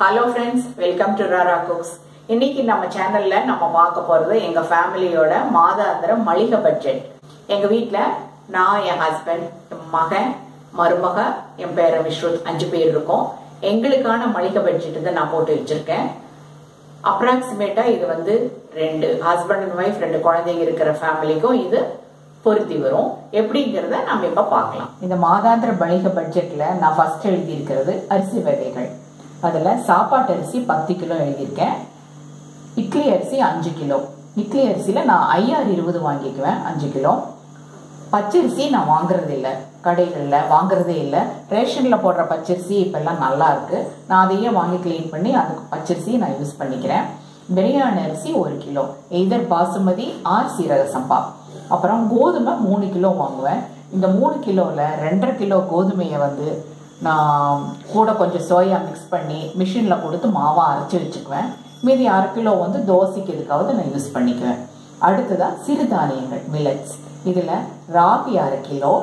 Hello friends welcome to Rara cooks இன்னைக்கு நம்ம சேனல்ல நம்ம பார்க்க போறது எங்க ஃபேமிலியோட மாதாந்திர மளிகை பட்ஜெட் எங்க வீட்ல நான் என் ஹஸ்பண்ட் என் மகன் மருமக என் பேர விஸ்வத் அஞ்சு பேர் இருக்கோம் எங்களுக்கான மளிகை பட்ஜெட் தான் நான் போட்டு வச்சிருக்கேன் அப்ராக்சிமேட்டா இது வந்து ரெண்டு ஹஸ்பண்ட் அண்ட் ஒய்ஃப் ரெண்டு குழந்தைங்க இருக்கிற ஃபேமிலிக்கும் இது பொருத்தி வரும் எப்படிங்கிறத நம்ம இப்ப பார்க்கலாம் இந்த மாதாந்திர மளிகை பட்ஜெட்ல நான் ஃபர்ஸ்ட் எழுதி இருக்கிறது அரிசி வகைகள் அதுல சாப்பாட்டு அரிசி பத்து கிலோ எழுதியிருக்கேன் இட்லி அரிசி அஞ்சு கிலோ இட்லி அரிசியில நான் ஐஆர் இருபது வாங்கிக்குவேன் அஞ்சு கிலோ பச்சரிசி நான் வாங்குறது இல்லை கடைகளில் வாங்குறதே இல்லை ரேஷனில் போடுற பச்சரிசி இப்போல்லாம் நல்லா இருக்கு நான் அதையே வாங்கி க்ளீன் பண்ணி அதுக்கு பச்சரிசி நான் யூஸ் பண்ணிக்கிறேன் பிரியாணி அரிசி ஒரு கிலோ எய்தர் பாசுமதி ஆர் சீரக சம்பா அப்புறம் கோதுமை மூணு கிலோ வாங்குவேன் இந்த மூணு கிலோவில் ரெண்டரை கிலோ கோதுமையை வந்து நான் கூட கொஞ்சம் சோயா மிக்ஸ் பண்ணி மிஷினில் கொடுத்து மாவாக அரைச்சி வச்சுக்குவேன் மீதி அரை கிலோ வந்து தோசைக்கு எதுக்காவது நான் யூஸ் பண்ணிக்குவேன் அடுத்ததாக சிறுதானியங்கள் மில்லட்ஸ் இதில் ராகி அரை கிலோ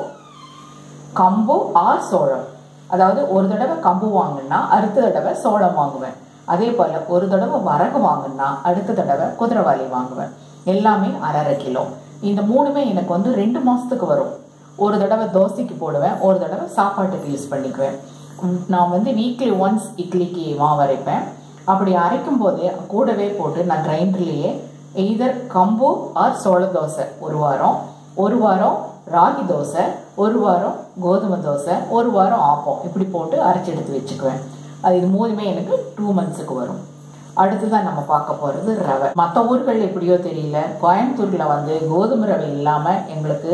கம்பு ஆர் சோளம் அதாவது ஒரு தடவை கம்பு வாங்கினா அடுத்த தடவை சோளம் வாங்குவேன் அதே போல் ஒரு தடவை வரகு வாங்கினா அடுத்த தடவை குதிரைவாளி வாங்குவேன் எல்லாமே அரை அரை கிலோ இந்த மூணுமே எனக்கு வந்து ரெண்டு மாதத்துக்கு வரும் ஒரு தடவை தோசைக்கு போடுவேன் ஒரு தடவை சாப்பாட்டுக்கு யூஸ் பண்ணிக்குவேன் நான் வந்து வீக்லி ஒன்ஸ் இட்லிக்கு மாவு அரைப்பேன் அப்படி அரைக்கும் போதே கூடவே போட்டு நான் கிரைண்டர்லேயே எய்தர் கம்பு ஆர் சோள தோசை ஒரு வாரம் ஒரு வாரம் ராகி தோசை ஒரு வாரம் கோதுமை தோசை ஒரு வாரம் ஆப்பம் இப்படி போட்டு அரைச்சி எடுத்து வச்சுக்குவேன் அது இது மூணுமே எனக்கு டூ மந்த்ஸுக்கு வரும் அடுத்துதான் நம்ம பார்க்க போகிறது ரவை மற்ற ஊர்கள் எப்படியோ தெரியல கோயம்புத்தூரில் வந்து கோதுமை ரவை இல்லாமல் எங்களுக்கு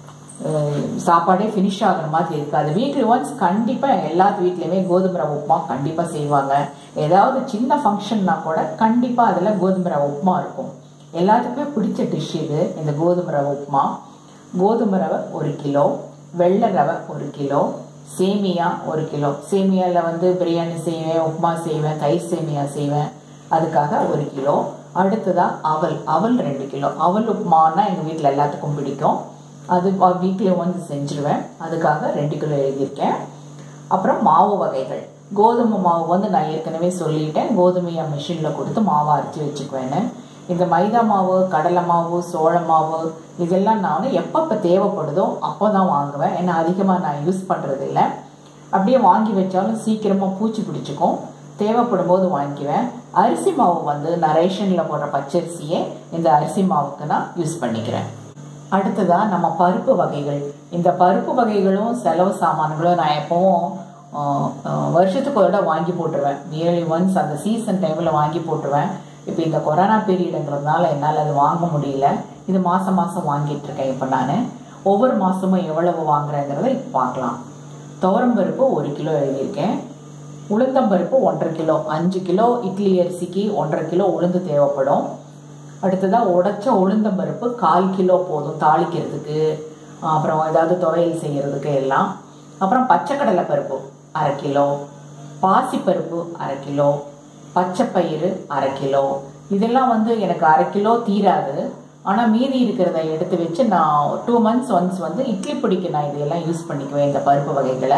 சாப்பாடே ஃபினிஷ் ஆகிற மாதிரி இருக்காது வீக்லி ஒன்ஸ் கண்டிப்பாக எல்லாத்து வீட்லேயுமே கோதுமை ரவை உப்புமா கண்டிப்பாக செய்வாங்க ஏதாவது சின்ன ஃபங்க்ஷன்னா கூட கண்டிப்பாக அதில் கோதுமை ரவை உப்புமா இருக்கும் எல்லாத்துக்குமே பிடிச்ச டிஷ் இது இந்த கோதுமை ரவை உப்புமா கோதுமை ரவை ஒரு கிலோ வெள்ளை ரவை ஒரு கிலோ சேமியா ஒரு கிலோ சேமியாவில் வந்து பிரியாணி செய்வேன் உப்புமா செய்வேன் தயிர் சேமியா செய்வேன் அதுக்காக ஒரு கிலோ அடுத்ததாக அவல் அவல் ரெண்டு கிலோ அவல் உப்புமானா எங்கள் வீட்டில் எல்லாத்துக்கும் பிடிக்கும் அது வீக்லி வந்து செஞ்சுருவேன் அதுக்காக ரெண்டு கிலோ எழுதியிருக்கேன் அப்புறம் மாவு வகைகள் கோதுமை மாவு வந்து நான் ஏற்கனவே சொல்லிட்டேன் கோதுமையை மிஷினில் கொடுத்து மாவை அரைச்சி வச்சுக்குவேன்னு இந்த மைதா மாவு கடலை மாவு சோள மாவு இதெல்லாம் நான் எப்பப்போ தேவைப்படுதோ அப்போ தான் வாங்குவேன் ஏன்னா அதிகமாக நான் யூஸ் பண்ணுறது இல்லை அப்படியே வாங்கி வச்சாலும் சீக்கிரமாக பூச்சி பிடிச்சிக்கும் தேவைப்படும் போது வாங்கிக்குவேன் அரிசி மாவு வந்து நான் ரேஷனில் போடுற பச்சரிசியே இந்த அரிசி மாவுக்கு நான் யூஸ் பண்ணிக்கிறேன் அடுத்ததாக நம்ம பருப்பு வகைகள் இந்த பருப்பு வகைகளும் செலவு சாமான்களும் நான் எப்போவும் வருஷத்துக்கு ஒரு இடம் வாங்கி போட்டுருவேன் இயர்லி ஒன்ஸ் அந்த சீசன் டைமில் வாங்கி போட்டுருவேன் இப்போ இந்த கொரோனா பீரியடுங்கிறதுனால என்னால் அது வாங்க முடியல இது மாதம் மாதம் வாங்கிட்டு இருக்கேன் இப்போ நான் ஒவ்வொரு மாதமும் எவ்வளவு வாங்குறேங்கிறத இப்போ பார்க்கலாம் துவரம்பருப்பு ஒரு கிலோ எழுதியிருக்கேன் உளுந்தம்பருப்பு ஒன்றரை கிலோ அஞ்சு கிலோ இட்லி அரிசிக்கு ஒன்றரை கிலோ உளுந்து தேவைப்படும் அடுத்ததாக உடைச்ச உளுந்தம்பருப்பு கால் கிலோ போதும் தாளிக்கிறதுக்கு அப்புறம் ஏதாவது துவையல் செய்கிறதுக்கு எல்லாம் அப்புறம் பச்சைக்கடலை பருப்பு அரை கிலோ பாசிப்பருப்பு அரை கிலோ பச்சைப்பயிறு அரை கிலோ இதெல்லாம் வந்து எனக்கு அரை கிலோ தீராது ஆனால் மீதி இருக்கிறத எடுத்து வச்சு நான் டூ மந்த்ஸ் ஒன்ஸ் வந்து இட்லி பிடிக்க நான் இதையெல்லாம் யூஸ் பண்ணிக்குவேன் இந்த பருப்பு வகைகளை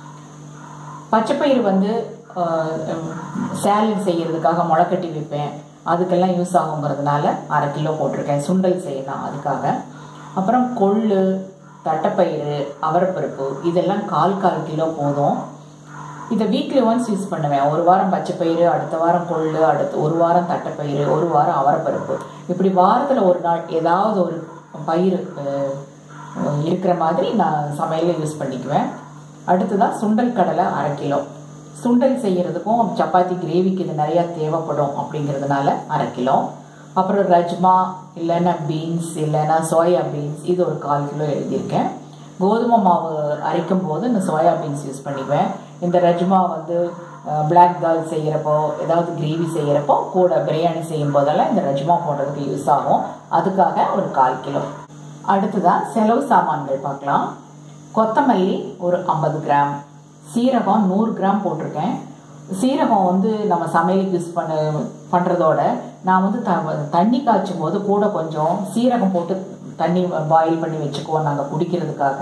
பச்சைப்பயிறு வந்து சேலட் செய்கிறதுக்காக முளைக்கட்டி வைப்பேன் அதுக்கெல்லாம் யூஸ் ஆகுங்கிறதுனால அரை கிலோ போட்டிருக்கேன் சுண்டல் செய்யலாம் அதுக்காக அப்புறம் கொள்ளு தட்டைப்பயிறு அவரைப்பருப்பு இதெல்லாம் கால் கால் கிலோ போதும் இதை வீக்லி ஒன்ஸ் யூஸ் பண்ணுவேன் ஒரு வாரம் பச்சைப்பயிறு அடுத்த வாரம் கொள்ளு அடுத்து ஒரு வாரம் தட்டைப்பயிறு ஒரு வாரம் அவரைப்பருப்பு இப்படி வாரத்தில் ஒரு நாள் ஏதாவது ஒரு பயிர் இருக்கிற மாதிரி நான் சமையலில் யூஸ் பண்ணிக்குவேன் அடுத்ததாக சுண்டல் கடலை அரை கிலோ சுண்டல் செய்கிறதுக்கும் சப்பாத்தி கிரேவிக்கு இது நிறையா தேவைப்படும் அப்படிங்கிறதுனால அரை கிலோ அப்புறம் ரஜ்மா இல்லைன்னா பீன்ஸ் இல்லைன்னா சோயா பீன்ஸ் இது ஒரு கால் கிலோ எழுதியிருக்கேன் கோதுமை மாவு அரைக்கும் போது இந்த சோயா பீன்ஸ் யூஸ் பண்ணிக்குவேன் இந்த ரஜ்மா வந்து பிளாக் தால் செய்கிறப்போ ஏதாவது கிரேவி செய்கிறப்போ கூட பிரியாணி செய்யும் போதெல்லாம் இந்த ரஜ்மா போடுறதுக்கு யூஸ் ஆகும் அதுக்காக ஒரு கால் கிலோ அடுத்ததாக செலவு சாமான்கள் பார்க்கலாம் கொத்தமல்லி ஒரு ஐம்பது கிராம் சீரகம் நூறு கிராம் போட்டிருக்கேன் சீரகம் வந்து நம்ம சமையலுக்கு யூஸ் பண்ண பண்ணுறதோட நான் வந்து த தண்ணி காய்ச்சும் போது கூட கொஞ்சம் சீரகம் போட்டு தண்ணி பாயில் பண்ணி வச்சுக்குவோம் நாங்கள் குடிக்கிறதுக்காக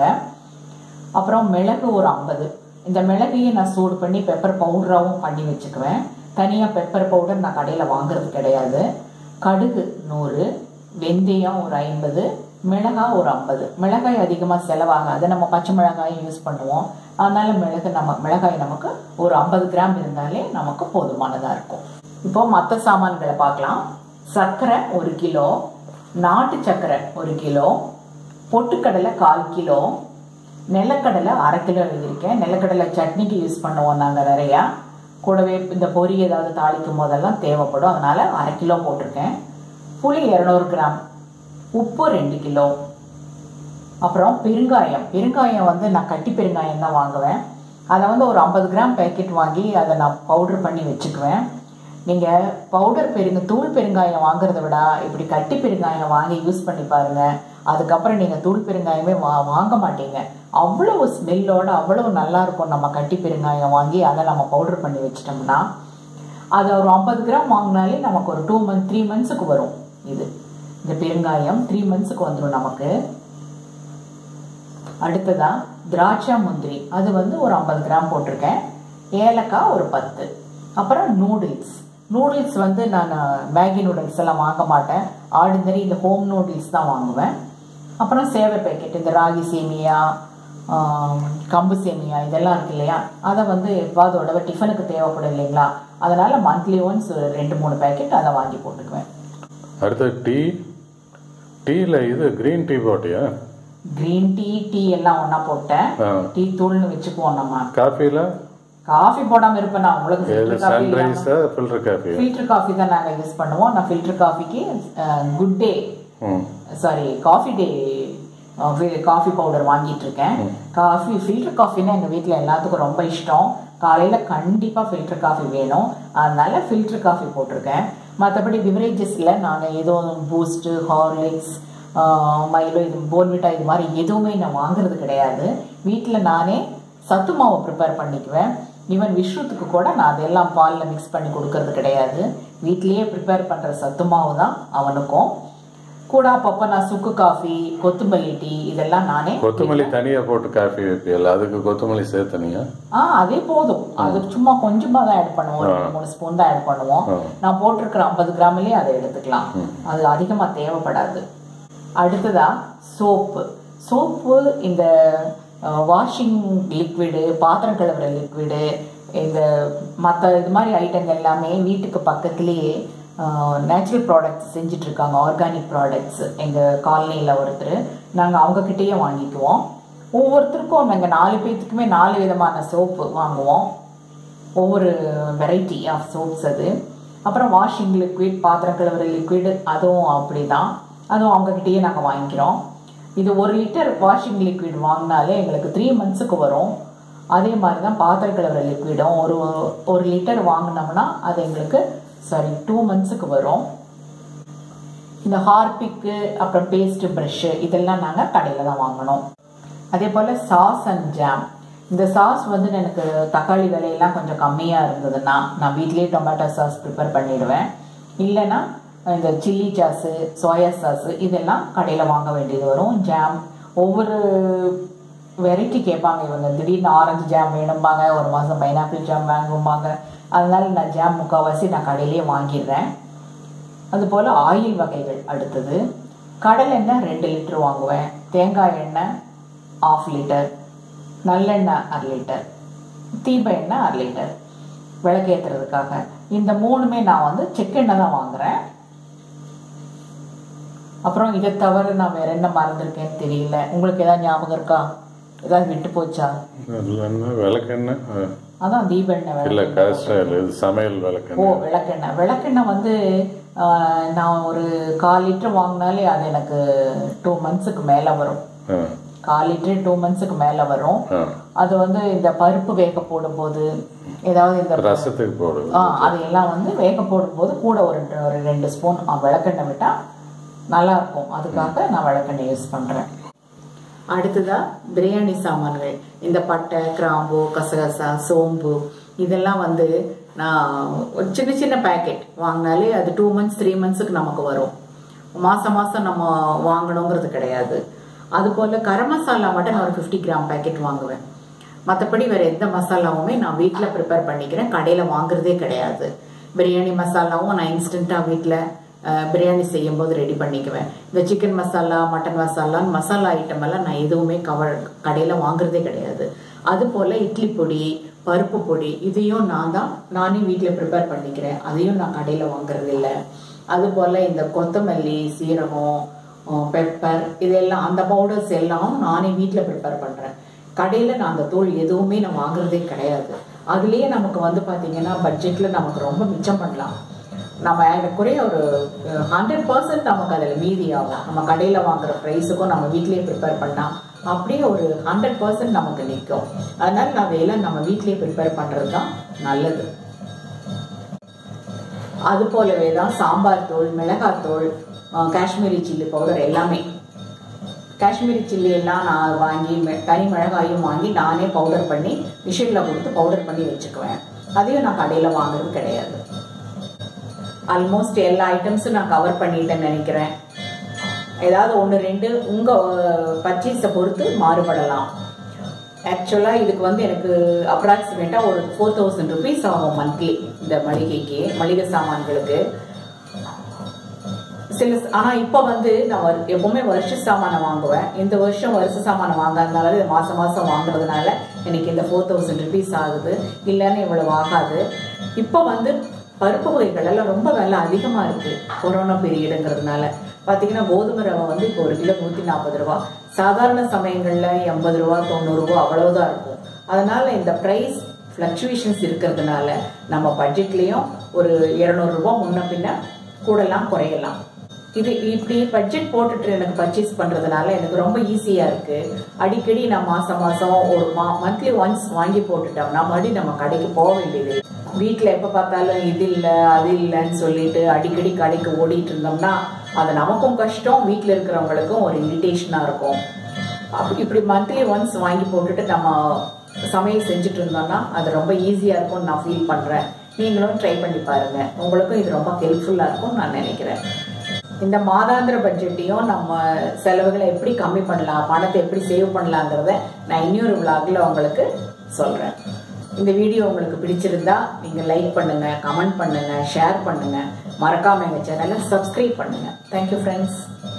அப்புறம் மிளகு ஒரு ஐம்பது இந்த மிளகையும் நான் சூடு பண்ணி பெப்பர் பவுடராகவும் பண்ணி வச்சுக்குவேன் தனியாக பெப்பர் பவுடர் நான் கடையில் வாங்குறது கிடையாது கடுகு நூறு வெந்தயம் ஒரு ஐம்பது மிளகாய் ஒரு ஐம்பது மிளகாய் அதிகமாக செலவாகாது நம்ம பச்சை மிளகாயும் யூஸ் பண்ணுவோம் அதனால மிளகு நம்ம மிளகாய் நமக்கு ஒரு ஐம்பது கிராம் இருந்தாலே நமக்கு போதுமானதாக இருக்கும் இப்போ மற்ற சாமான்களை பார்க்கலாம் சர்க்கரை ஒரு கிலோ நாட்டு சர்க்கரை ஒரு கிலோ பொட்டுக்கடலை கால் கிலோ நிலக்கடலை அரை கிலோ எழுதியிருக்கேன் நிலக்கடலை சட்னிக்கு யூஸ் பண்ணுவோம் நாங்கள் நிறையா கூடவே இந்த பொரி ஏதாவது தாளிக்கும் போதெல்லாம் தேவைப்படும் அதனால அரை கிலோ போட்டிருக்கேன் புளி இரநூறு கிராம் உப்பு ரெண்டு கிலோ அப்புறம் பெருங்காயம் பெருங்காயம் வந்து நான் கட்டி பெருங்காயம் தான் வாங்குவேன் அதை வந்து ஒரு ஐம்பது கிராம் பேக்கெட் வாங்கி அதை நான் பவுடர் பண்ணி வச்சுக்குவேன் நீங்கள் பவுடர் பெருங்க தூள் பெருங்காயம் வாங்குறத விட இப்படி கட்டி பெருங்காயம் வாங்கி யூஸ் பண்ணி பாருங்க அதுக்கப்புறம் நீங்கள் தூள் பெருங்காயமே வா வாங்க மாட்டீங்க அவ்வளவு ஸ்மெல்லோட அவ்வளவு நல்லா இருக்கும் நம்ம கட்டி பெருங்காயம் வாங்கி அதை நம்ம பவுடர் பண்ணி வச்சிட்டோம்னா அது ஒரு ஐம்பது கிராம் வாங்கினாலே நமக்கு ஒரு டூ மந்த் த்ரீ மந்த்ஸுக்கு வரும் இது இந்த பெருங்காயம் த்ரீ மந்த்ஸுக்கு வந்துடும் நமக்கு அடுத்ததா திராட்சை முந்திரி அது வந்து ஒரு ஐம்பது கிராம் போட்டிருக்கேன் ஏலக்காய் ஒரு பத்து அப்புறம் நூடுல்ஸ் நூடுல்ஸ் வந்து நான் மேகி நூடுல்ஸ் எல்லாம் வாங்க மாட்டேன் ஆர்டினரி இந்த ஹோம் நூடுல்ஸ் தான் வாங்குவேன் அப்புறம் சேவை பேக்கெட் இந்த ராகி சேமியா ஆம், கம்பு சேமியா இதெல்லாம் இருக்கு இல்லையா அதை வந்து எப்பாவது உடவை டிஃபனுக்கு தேவைப்படும் இல்லைங்களா அதனால மந்த்லி ஒன்ஸ் ரெண்டு மூணு பேக்கெட் அதை வாங்கி போட்டுக்குவேன் அடுத்து டீ டீயில் இது க்ரீன் டீ போட்டியா கிரீன் டீ டீ எல்லாம் ஒன்றா போட்டேன் ஆ. டீ தூள்னு வச்சுக்குவோம் நம்ம காஃபியில் காஃபி போடாம இருப்பேன் நான் உங்களுக்கு எது ஃபில்டர் காஃபி சன்ரைஸா ஃபில்டர் காஃபியா ஃபில்டர் காஃபி தான் நாங்க யூஸ் பண்ணுவோம் நான் ஃபில்டர் காஃபிக்கு குட் டே ம் sorry coffee day coffee powder வாங்கிட்டு இருக்கேன் காஃபி ஃபில்டர் காஃபின்னா எங்க வீட்ல எல்லாத்துக்கும் ரொம்ப இஷ்டம் காலையில கண்டிப்பா ஃபில்டர் காஃபி வேணும் அதனால ஃபில்டர் காஃபி போட்டிருக்கேன் மற்றபடி பிவரேஜஸ்ல நாங்க ஏதோ பூஸ்ட் ஹார்லிக்ஸ் மைலோ இது போர்விட்டா இது மாதிரி எதுவுமே நான் வாங்குறது கிடையாது வீட்டில் நானே சத்து மாவு ப்ரிப்பேர் பண்ணிக்குவேன் ஈவன் விஷ்ணுத்துக்கு கூட நான் அதெல்லாம் பாலில் மிக்ஸ் பண்ணி கொடுக்கறது கிடையாது வீட்லேயே ப்ரிப்பேர் பண்ணுற சத்து மாவு தான் அவனுக்கும் கூட அப்பப்போ நான் சுக்கு காஃபி கொத்தமல்லி டீ இதெல்லாம் நானே கொத்தமல்லி தனியா போட்டு காஃபி வைப்பியல அதுக்கு கொத்தமல்லி சேர்த்தனியா ஆ அதே போதும் அது சும்மா கொஞ்சமா தான் ஆட் பண்ணுவோம் ஒரு ரெண்டு மூணு ஸ்பூன் தான் ஆட் பண்ணுவோம் நான் போட்டிருக்கிற ஐம்பது கிராம்லயே அதை எடுத்துக்கலாம் அது அதிகமா தேவைப்படாது அடுத்ததா சோப்பு சோப்பு இந்த வாஷிங் லிக்விடு பாத்திரம் கழுவுற லிக்விடு இந்த மற்ற இது மாதிரி ஐட்டங்கள் எல்லாமே வீட்டுக்கு பக்கத்துலேயே நேச்சுரல் ப்ராடக்ட்ஸ் செஞ்சுட்டு இருக்காங்க ஆர்கானிக் ப்ராடக்ட்ஸ் எங்கள் காலனியில் ஒருத்தர் நாங்கள் அவங்கக்கிட்டேயே வாங்கிக்குவோம் ஒவ்வொருத்தருக்கும் நாங்கள் நாலு பேர்த்துக்குமே நாலு விதமான சோப்பு வாங்குவோம் ஒவ்வொரு வெரைட்டி ஆஃப் சோப்ஸ் அது அப்புறம் வாஷிங் லிக்விட் பாத்திரம் கழுவுற லிக்விட் அதுவும் அப்படி தான் அதுவும் அவங்கக்கிட்டேயே நாங்கள் வாங்கிக்கிறோம் இது ஒரு லிட்டர் வாஷிங் லிக்விட் வாங்கினாலே எங்களுக்கு த்ரீ மந்த்ஸுக்கு வரும் அதே மாதிரி தான் பாத்திரம் கழுவுற லிக்விடும் ஒரு ஒரு லிட்டர் வாங்கினோம்னா அது எங்களுக்கு சாரி டூ மந்த்ஸுக்கு வரும் இந்த ஹார்பிக்கு அப்புறம் பேஸ்ட் ப்ரஷ்ஷு இதெல்லாம் நாங்கள் கடையில் தான் வாங்கணும் அதே போல் சாஸ் அண்ட் ஜாம் இந்த சாஸ் வந்து எனக்கு தக்காளி விலையெல்லாம் கொஞ்சம் கம்மியாக இருந்ததுன்னா நான் வீட்லேயே டொமேட்டோ சாஸ் ப்ரிப்பேர் பண்ணிடுவேன் இல்லைன்னா இந்த சில்லி சாஸு சோயா சாஸு இதெல்லாம் கடையில் வாங்க வேண்டியது வரும் ஜாம் ஒவ்வொரு வெரைட்டி கேட்பாங்க இவங்க திடீர்னு ஆரஞ்சு ஜாம் வேணும்பாங்க ஒரு மாதம் பைனாப்பிள் ஜாம் வாங்கும்பாங்க அதனால நான் ஜாம் முக்கால்வாசி நான் கடையிலேயே வாங்கிடுறேன் அதுபோல் ஆயில் வகைகள் அடுத்தது கடல் எண்ணெய் ரெண்டு லிட்டர் வாங்குவேன் தேங்காய் எண்ணெய் ஆஃப் லிட்டர் நல்லெண்ணெய் அரை லிட்டர் தீப எண்ணெய் அரை லிட்டர் விளக்கேற்றுறதுக்காக இந்த மூணுமே நான் வந்து செக்கெண்ணெய் தான் வாங்குறேன் அப்புறம் இதை தவிர நான் வேற என்ன மறந்துருக்கேன்னு தெரியல உங்களுக்கு ஏதாவது ஞாபகம் இருக்கா ஏதாவது விட்டு போச்சா இல்லைன்னா விளக்கெண்ணெய் ஆ. அதான் தீப எண்ணெய் இல்ல விளக்கெண்ணெய் காஸ்டர் இது சமையல் ஓ விளக்கெண்ணெய் விளக்கெண்ணெய் விளக்கெண்ணெய் வந்து ஆஹ், நான் ஒரு கால் லிட்டர் வாங்கினாலே அது எனக்கு டூ மந்த்ஸுக்கு மேலே வரும் ஆ, கால் லிட்டர் டூ மந்த்ஸுக்கு மேலே வரும் ஆ. அது வந்து இந்த பருப்பு வேக போடும்போது ஏதாவது இந்த ரசத்துக்கு போடுது ஆ அதையெல்லாம் வந்து வேக போடும்போது கூட ஒரு ரெண்டு- ஒரு ரெண்டு ஸ்பூன் விளக்கெண்ணெய் விட்டா நல்லா இருக்கும் அதுக்காக நான் விளக்கெண்ணெய் யூஸ் பண்றேன் அடுத்ததா பிரியாணி சாமான்கள் இந்த பட்டை கிராம்பு கசகசா சோம்பு இதெல்லாம் வந்து நான் ஒரு சின்ன சின்ன பேக்கெட் வாங்கினாலே அது டூ மந்த்ஸ் த்ரீ மந்த்ஸுக்கு நமக்கு வரும் மாசம் மாசம் நம்ம வாங்கணுங்கிறது கிடையாது அதுபோல் கரம் மசாலா மட்டும் நான் ஒரு ஃபிஃப்டி கிராம் பேக்கெட் வாங்குவேன் மற்றபடி வேற எந்த மசாலாவுமே நான் வீட்டில் ப்ரிப்பேர் பண்ணிக்கிறேன் கடையில் வாங்குறதே கிடையாது பிரியாணி மசாலாவும் நான் இன்ஸ்டண்ட்டாக வீட்டில் பிரியாணி செய்யும்போது ரெடி பண்ணிக்குவேன் இந்த சிக்கன் மசாலா மட்டன் மசாலான்னு மசாலா ஐட்டம் எல்லாம் நான் எதுவுமே கவர் கடையில் வாங்குறதே கிடையாது அது போல் இட்லி பொடி பருப்பு பொடி இதையும் நான் தான் நானே வீட்டில் ப்ரிப்பேர் பண்ணிக்கிறேன் அதையும் நான் கடையில் வாங்குறது இல்லை அதுபோல் இந்த கொத்தமல்லி சீரகம் பெப்பர் இதெல்லாம் அந்த பவுடர்ஸ் எல்லாம் நானே வீட்டில் ப்ரிப்பேர் பண்ணுறேன் கடையில் நான் அந்த தூள் எதுவுமே நான் வாங்குறதே கிடையாது அதுலேயே நமக்கு வந்து பார்த்தீங்கன்னா பட்ஜெட்டில் நமக்கு ரொம்ப மிச்சம் பண்ணலாம் நம்ம ஏறக்குறைய ஒரு ஹண்ட்ரட் பர்சன்ட் நமக்கு அதில் மீதி ஆகும் நம்ம கடையில் வாங்குற ப்ரைஸுக்கும் நம்ம வீட்லேயே ப்ரிப்பேர் பண்ணால் அப்படியே ஒரு ஹண்ட்ரட் பர்சன்ட் நமக்கு நிற்கும் அதனால நான் அதையெல்லாம் நம்ம வீட்லேயே ப்ரிப்பேர் பண்ணுறது தான் நல்லது அது போலவே தான் சாம்பார் தூள் மிளகாத்தூள் காஷ்மீரி சில்லி பவுடர் எல்லாமே காஷ்மீரி சில்லி எல்லாம் நான் வாங்கி தனி மிளகாயும் வாங்கி நானே பவுடர் பண்ணி மிஷினில் கொடுத்து பவுடர் பண்ணி வச்சுக்குவேன் அதையும் நான் கடையில் வாங்குறது கிடையாது ஆல்மோஸ்ட் எல்லா ஐட்டம்ஸும் நான் கவர் பண்ணிட்டேன்னு நினைக்கிறேன் ஏதாவது ஒன்று ரெண்டு உங்கள் பர்ச்சேஸை பொறுத்து மாறுபடலாம் ஆக்சுவலாக இதுக்கு வந்து எனக்கு அப்ராக்சிமேட்டாக ஒரு ஃபோர் தௌசண்ட் ருபீஸ் ஆகும் மந்த்லி இந்த மளிகைக்கு மளிகை சாமான்களுக்கு சில ஆனால் இப்போ வந்து நான் எப்பவுமே வருஷ சாமானை வாங்குவேன் இந்த வருஷம் வருஷ சாமானை வாங்காதனால இது மாதம் மாதம் வாங்குறதுனால எனக்கு இந்த ஃபோர் தௌசண்ட் ருபீஸ் ஆகுது இல்லைன்னு இவ்வளவு ஆகாது இப்போ வந்து பருப்பு வகைகள் எல்லாம் ரொம்ப விலை அதிகமாக இருக்குது கொரோனா பீரியடுங்கிறதுனால பார்த்தீங்கன்னா கோதுமை ரவை வந்து இப்போ ஒரு கிலோ நூற்றி நாற்பது ரூபா சாதாரண சமயங்களில் எண்பது ரூபா தொண்ணூறுரூவா அவ்வளவுதான் இருக்கும் அதனால் இந்த ப்ரைஸ் ஃப்ளக்சுவேஷன்ஸ் இருக்கிறதுனால நம்ம பட்ஜெட்லேயும் ஒரு இரநூறுபா முன்ன பின்ன கூடலாம் குறையலாம் இது இப்படி பட்ஜெட் போட்டுட்டு எனக்கு பர்ச்சேஸ் பண்ணுறதுனால எனக்கு ரொம்ப ஈஸியாக இருக்குது அடிக்கடி நான் மாதம் மாதம் ஒரு மா மந்த்லி ஒன்ஸ் வாங்கி போட்டுட்டோம்னா மறுபடியும் நம்ம கடைக்கு போக வேண்டியது வீட்டில் எப்போ பார்த்தாலும் இது இல்லை அது இல்லைன்னு சொல்லிட்டு அடிக்கடி கடைக்கு ஓடிட்டு இருந்தோம்னா அது நமக்கும் கஷ்டம் வீட்டில் இருக்கிறவங்களுக்கும் ஒரு இரிட்டேஷனாக இருக்கும் அப்படி இப்படி மந்த்லி ஒன்ஸ் வாங்கி போட்டுட்டு நம்ம சமையல் செஞ்சுட்டு இருந்தோம்னா அது ரொம்ப ஈஸியாக இருக்கும்னு நான் ஃபீல் பண்ணுறேன் நீங்களும் ட்ரை பண்ணி பாருங்கள் உங்களுக்கும் இது ரொம்ப ஹெல்ப்ஃபுல்லாக இருக்கும்னு நான் நினைக்கிறேன் இந்த மாதாந்திர பட்ஜெட்டையும் நம்ம செலவுகளை எப்படி கம்மி பண்ணலாம் பணத்தை எப்படி சேவ் பண்ணலாங்கிறத நான் இன்னொரு விளாகில் உங்களுக்கு சொல்கிறேன் இந்த வீடியோ உங்களுக்கு பிடிச்சிருந்தா நீங்கள் லைக் பண்ணுங்கள் கமெண்ட் பண்ணுங்கள் ஷேர் பண்ணுங்கள் மறக்காமல் எங்கள் சேனலை சப்ஸ்கிரைப் பண்ணுங்கள் தேங்க்யூ ஃப்ரெண்ட்ஸ்